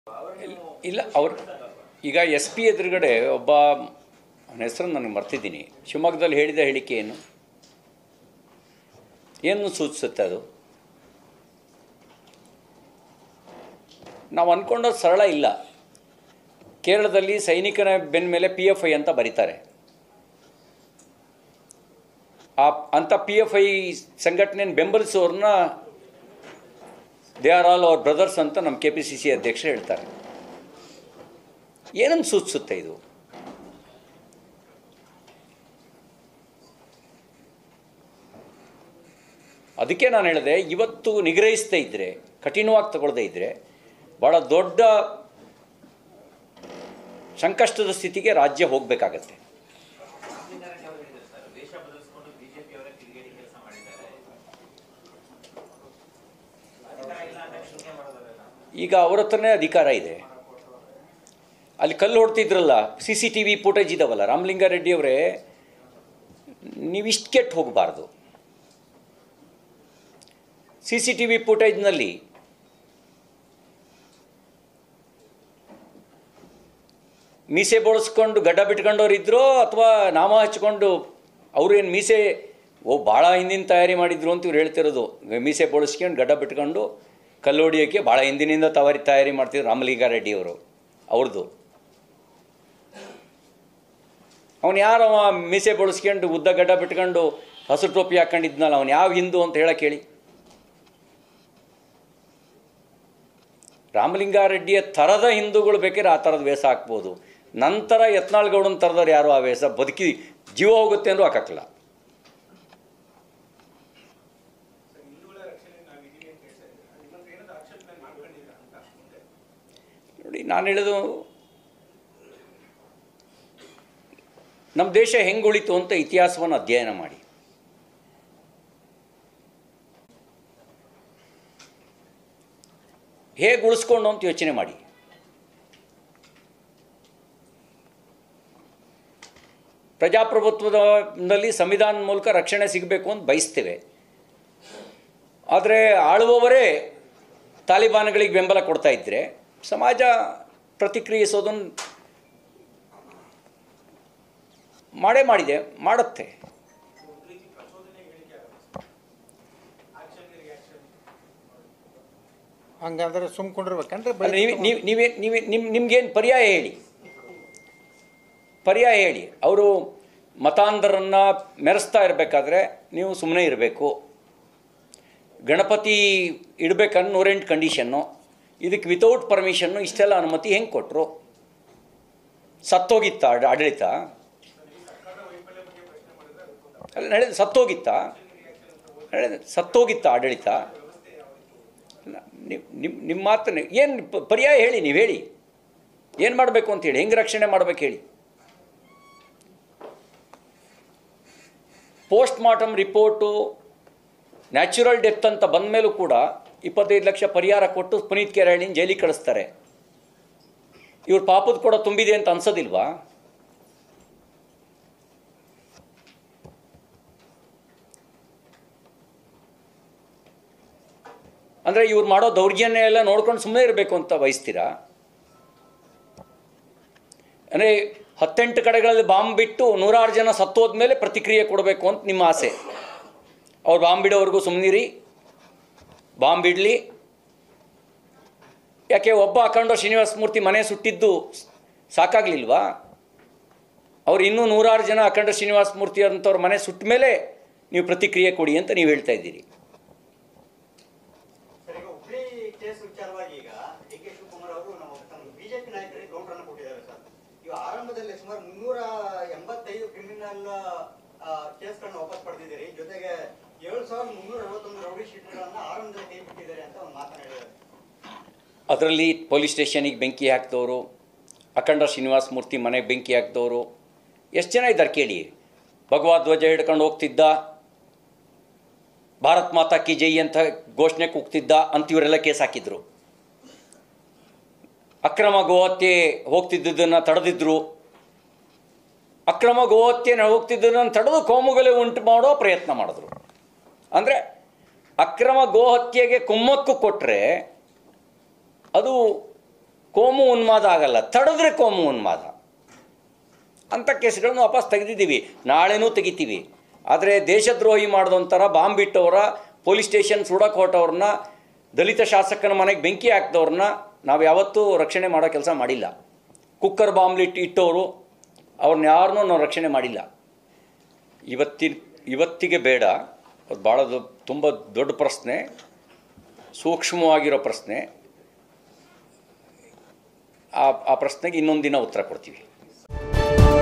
ಇಲ್ಲ ಅವ್ರು ಈಗ ಎಸ್ ಪಿ ಎದುರುಗಡೆ ಒಬ್ಬ ಅವನ ಹೆಸರು ನನಗೆ ಮರ್ತಿದ್ದೀನಿ ಶಿವಮೊಗ್ಗದಲ್ಲಿ ಹೇಳಿದ ಹೇಳಿಕೆ ಏನು ಏನು ಸೂಚಿಸುತ್ತೆ ಅದು ನಾವು ಅಂದ್ಕೊಂಡದ್ದು ಸರಳ ಇಲ್ಲ ಕೇರಳದಲ್ಲಿ ಸೈನಿಕನ ಬೆನ್ನ ಮೇಲೆ ಪಿ ಎಫ್ ಐ ಅಂತ ಬರೀತಾರೆ ಆ ಅಂಥ ಪಿ ಎಫ್ ಐ ಸಂಘಟನೆಯನ್ನು ಬೆಂಬಲಿಸೋರನ್ನ they are all our brothers ಅಂತ ನಮ್ಮ ಕೆ ಪಿ ಸಿ ಸಿ ಅಧ್ಯಕ್ಷರು ಹೇಳ್ತಾರೆ ಏನನ್ನು ಸೂಚಿಸುತ್ತೆ ಇದು ಅದಕ್ಕೆ ನಾನು ಹೇಳಿದೆ ಇವತ್ತು ನಿಗ್ರಹಿಸದೇ ಇದ್ದರೆ ಕಠಿಣವಾಗಿ ತಗೊಳ್ಳದೇ ಇದ್ದರೆ ಭಾಳ ದೊಡ್ಡ ಸಂಕಷ್ಟದ ಸ್ಥಿತಿಗೆ ರಾಜ್ಯ ಹೋಗಬೇಕಾಗತ್ತೆ ಸ್ವಾಮಿನಾರಾಯಣ ಅವರು ಹೇಳಿದ್ದಾರೆ ಸರ್ ವೇಷ ಬದಲಿಸಿಕೊಂಡು ಬಿಜೆಪಿ ಅವರೇ ಕಿಡಿಗೇಡಿ ಕೆಲಸ ಮಾಡಿದ್ದಾರೆ ಅಧಿಕಾರ ಇಲ್ಲ ಅಂದಾಗ ಹಿಂಗೆ ಮಾಡೋದಲ್ಲ ಈಗ ಅವ್ರ ಹತ್ರನೇ ಅಧಿಕಾರ ಇದೆ ಅಲ್ಲಿ ಕಲ್ಲು ಹೊಡ್ತಿದ್ರಲ್ಲ C C T V footage ಇದಾವಲ್ಲ ರಾಮಲಿಂಗಾರೆಡ್ಡಿ ಅವರೇ ನೀವು ಇಷ್ಟು ಕೆಟ್ಟು ಹೋಗಬಾರ್ದು ಸಿ ಸಿ ಟಿ ವಿ ಫುಟೇಜ್ನಲ್ಲಿ ಮೀಸೆ ಬೋಳಿಸ್ಕೊಂಡು ಗಡ್ಡ ಬಿಟ್ಕೊಂಡವ್ರು ಇದ್ರೋ ಅಥವಾ ನಾಮ ಹಚ್ಕೊಂಡು ಅವ್ರೇನು ಮೀಸೆ ಓ ಭಾಳ ಹಿಂದಿನ ತಯಾರಿ ಮಾಡಿದ್ರು ಅಂತ ಇವ್ರು ಹೇಳ್ತಿರೋದು ಮೀಸೆ ಬೋಳಿಸ್ಕೊಂಡು ಗಡ್ಡ ಬಿಟ್ಕೊಂಡು ಕಲ್ಲು ಹೊಡಿಯೋಕ್ಕೆ ಭಾಳ ಹಿಂದಿನಿಂದ ತವಾರಿ ತಯಾರಿ ಮಾಡ್ತಿದ್ರು ರಾಮಲಿಂಗಾರೆಡ್ಡಿ ಅವರು ಅವ್ರದ್ದು ಅವನು ಯಾರು ಅವ ಮೀಸೆ ಬೋಳಿಸ್ಕೊಂಡು ಉದ್ದ ಗಡ್ಡ ಬಿಟ್ಕೊಂಡು ಹಸಿರು ಟೋಪಿ ಹಾಕೊಂಡಿದ್ನಲ್ಲ ಅವನು ಯಾವ ಹಿಂದೂ ಅಂತ ಹೇಳಕ್ಕೆ ಹೇಳಿ ರಾಮಲಿಂಗಾರೆಡ್ಡಿಯ ಥರದ ಹಿಂದೂಗಳು ಬೇಕಾದ್ರೆ ಆ ಥರದ ವೇಷ ಹಾಕ್ಬೋದು ನಂತರ ಯತ್ನಾಳ್ ಗೌಡನ ಥರದವ್ರು ಯಾರು ಆ ವೇಷ ಬದುಕಿ ಜೀವ ಹೋಗುತ್ತೆ ಅಂದ್ರೂ ಹಾಕಕ್ಕಿಲ್ಲ ನೋಡಿ ನಾನು ಹೇಳೋದು ನಮ್ಮ ದೇಶ ಹೆಂಗೆ ಉಳಿತು ಅಂತ ಇತಿಹಾಸವನ್ನು ಅಧ್ಯಯನ ಮಾಡಿ ಹೇಗೆ ಉಳಿಸ್ಕೊಂಡು ಅಂತ ಯೋಚನೆ ಮಾಡಿ ಪ್ರಜಾಪ್ರಭುತ್ವದಲ್ಲಿ ಸಂವಿಧಾನದ ಮೂಲಕ ರಕ್ಷಣೆ ಸಿಗಬೇಕು ಅಂತ ಬಯಸ್ತೇವೆ ಆದರೆ ಆಳುವವರೇ ತಾಲಿಬಾನ್ಗಳಿಗೆ ಬೆಂಬಲ ಕೊಡ್ತಾ ಇದ್ದರೆ ಸಮಾಜ ಪ್ರತಿಕ್ರಿಯಿಸೋದನ್ನು ಮಾಡೇ ಮಾಡಿದೆ ಮಾಡುತ್ತೆ ಹಂಗಂದ್ರೆ ಸುಮ್ಕೊಂಡಿರ್ಬೇಕನ್ರಿ ಅಲ್ಲ, ನೀವೇ ನೀವು ನೀವೇ ನೀವೇ ನಿಮ್ಮ ನಿಮ್ಗೇನು ಪರ್ಯಾಯ ಹೇಳಿ ಪರ್ಯಾಯ ಹೇಳಿ ಅವರು ಮತಾಂಧರನ್ನು ಮೆರೆಸ್ತಾ ಇರಬೇಕಾದ್ರೆ ನೀವು ಸುಮ್ಮನೆ ಇರಬೇಕು ಗಣಪತಿ ಇಡಬೇಕನ್ನೋ ನೂರೆಂಟು ಕಂಡೀಷನ್ನು ಇದಕ್ಕೆ ವಿತೌಟ್ ಪರ್ಮಿಷನ್ನು ಇಷ್ಟೆಲ್ಲ ಅನುಮತಿ ಹೆಂಗೆ ಕೊಟ್ಟರು ಸತ್ತೋಗಿತ್ತ ಆಡ- ಆಡಳಿತ ಅಲ್ಲ ನಡೆದ ಸತ್ತೋಗಿತ್ತ ನಡೆದ ಸತ್ತೋಗಿತ್ತ ಆಡಳಿತ ಅಲ್ಲ, ನೀವು ನಿಮ್ಮ ನಿಮ್ಮ ಮಾತನ್ನ ಏನು ಪ- ಪರ್ಯಾಯ ಹೇಳಿ ನೀವು ಹೇಳಿ ಏನು ಮಾಡಬೇಕು ಅಂತ ಹೇಳಿ ಹೆಂಗೆ ರಕ್ಷಣೆ ಮಾಡ್ಬೇಕು ಹೇಳಿ post mortem report natural death ಅಂತ ಬಂದ ಮೇಲೂ ಕೂಡ ಇಪ್ಪತ್ತೈದು ಲಕ್ಷ ಪರಿಹಾರ ಕೊಟ್ಟು ಪುನೀತ್ ಕೆರಳಿನ ಜೈಲಿಗೆ ಕಳಿಸ್ತಾರೆ ಇವ್ರ ಪಾಪದ ಕೂಡ ತುಂಬಿದೆ ಅಂತ ಅನ್ಸೋದಿಲ್ವಾ ಅಂದರೆ ಇವ್ರು ಮಾಡೋ ದೌರ್ಜನ್ಯ ಎಲ್ಲ ನೋಡ್ಕೊಂಡು ಸುಮ್ಮನೆ ಇರಬೇಕು ಅಂತ ಬಯಸ್ತೀರಾ ಅಂದರೆ ಹತ್ತೆಂಟು ಕಡೆಗಳಲ್ಲಿ ಬಾಂಬ್ ಬಿಟ್ಟು ನೂರಾರು ಜನ ಸತ್ತೋದ್ಮೇಲೆ ಪ್ರತಿಕ್ರಿಯೆ ಕೊಡಬೇಕು ಅಂತ ನಿಮ್ಮ ಆಸೆ ಅವ್ರು ಬಾಂಬ್ ಬಿಡೋವರೆಗೂ ಸುಮ್ಮನಿರಿ ಬಾಂಬ್ ಬಿಡಲಿ ಯಾಕೆ ಒಬ್ಬ ಅಖಂಡ ಶ್ರೀನಿವಾಸ ಮೂರ್ತಿ ಮನೆ ಸುಟ್ಟಿದ್ದು ಸಾಕಾಗಲಿಲ್ವಾ ಅವ್ರು ಇನ್ನೂ ನೂರಾರು ಜನ ಅಖಂಡ ಶ್ರೀನಿವಾಸ ಮೂರ್ತಿ ಅಂಥವ್ರ ಮನೆ ಸುಟ್ಟ ಮೇಲೆ ನೀವು ಪ್ರತಿಕ್ರಿಯೆ ಕೊಡಿ ಅಂತ ನೀವು ಹೇಳ್ತಾ ಇದ್ದೀರಿ ಸರ್ ಈಗ ಹುಬ್ಳಿ ಕೇಸ್ ವಿಚಾರವಾಗಿ ಈಗ ಡಿ ಕೆ ಶಿವಕುಮಾರ್ ಅವರು ನಮ್ಮ ತಮ್ಮ ಬಿಜೆಪಿ ನಾಯಕರಿಗೆ ಕೌಂಟರ್ ಕೊಟ್ಟಿದ್ದಾರೆ ಸರ್ ಇವು ಆರಂಭದಲ್ಲಿ ಸುಮಾರು ಮುನ್ನೂರ ಎಂಬತ್ತೈದು ಕ್ರಿಮಿನಲ್ ಕೇಸ್ಗಳನ್ನ ವಾಪಸ್ ಪಡೆದಿದ್ದೀರಿ ಜೊತೆಗೆ ಏಳು ಸಾವಿರದ ಮುನ್ನೂರ ಅರವತ್ತೊಂದು ರೌಡಿ ಶೀಟ್ಗಳನ್ನ ಆರಂಭದಲ್ಲಿ ಕೈ ಬಿಟ್ಟಿದ್ದಾರೆ ಅಂತ ಒಂದು ಮಾತನ್ನ ಹೇಳಿದ್ದಾರೆ ಅದರಲ್ಲಿ ಪೊಲೀಸ್ ಸ್ಟೇಷನಿಗೆ ಬೆಂಕಿ ಹಾಕಿದವರು ಅಖಂಡ ಶ್ರೀನಿವಾಸ ಮೂರ್ತಿ ಮನೆಗೆ ಬೆಂಕಿ ಹಾಕಿದವರು ಎಷ್ಟು ಜನ ಇದ್ದಾರೆ ಕೇಳಿ ಭಗವದ್ ಧ್ವಜ ಹಿಡ್ಕೊಂಡು ಹೋಗ್ತಿದ್ದ ಭಾರತ್ ಮಾತಾ ಕಿ ಜೈ ಅಂತ ಘೋಷಣೆ ಕೂಗ್ತಿದ್ದ ಅಂತ ಇವರೆಲ್ಲ ಕೇಸ್ ಹಾಕಿದ್ರು ಅಕ್ರಮ ಗೋಹತ್ಯೆ ಹೋಗ್ತಿದ್ದದನ್ನು ತಡೆದಿದ್ರು ಅಕ್ರಮ ಗೋಹತ್ಯೆ ಹೋಗ್ತಿದ್ದದನ್ನು ತಡೆದು ಕೋಮುಗಲೆ ಉಂಟು ಮಾಡೋ ಪ್ರಯತ್ನ ಮಾಡಿದ್ರು ಅಂದರೆ ಅಕ್ರಮ ಗೋಹತ್ಯೆಗೆ ಕುಮ್ಮಕ್ಕು ಕೊಟ್ಟರೆ ಅದು ಕೋಮು ಉನ್ಮಾದ ಆಗಲ್ಲ ತಡೆದ್ರೆ ಕೋಮು ಉನ್ಮಾದ ಅಂಥ ಕೇಸ್ಗಳನ್ನು ವಾಪಸ್ ತೆಗೆದಿದ್ದೀವಿ ನಾಳೆನೂ ತೆಗಿತೀವಿ ಆದರೆ ದೇಶದ್ರೋಹಿ ಮಾಡಿದಂಥರ ಬಾಂಬ್ ಬಿಟ್ಟವರ ಪೊಲೀಸ್ ಸ್ಟೇಷನ್ ಸುಡಕ್ಕೆ ಹೊರಟವ್ರನ್ನ ದಲಿತ ಶಾಸಕನ ಮನೆಗೆ ಬೆಂಕಿ ಹಾಕ್ದವ್ರನ್ನ ನಾವು ಯಾವತ್ತೂ ರಕ್ಷಣೆ ಮಾಡೋ ಕೆಲಸ ಮಾಡಿಲ್ಲ ಕುಕ್ಕರ್ ಬಾಂಬ್ ಇಟ್ಟು ಇಟ್ಟವರು ಅವ್ರನ್ನ ಯಾರನ್ನೂ ನಾವು ರಕ್ಷಣೆ ಮಾಡಿಲ್ಲ ಇವತ್ತಿನ ಇವತ್ತಿಗೆ ಬೇಡ ಅದು ಭಾಳ ದೊ- ತುಂಬ ದೊಡ್ಡ ಪ್ರಶ್ನೆ ಸೂಕ್ಷ್ಮವಾಗಿರೋ ಪ್ರಶ್ನೆ ಆ ಆ ಪ್ರಶ್ನೆಗೆ ಇನ್ನೊಂದು ದಿನ ಉತ್ತರ ಕೊಡ್ತೀವಿ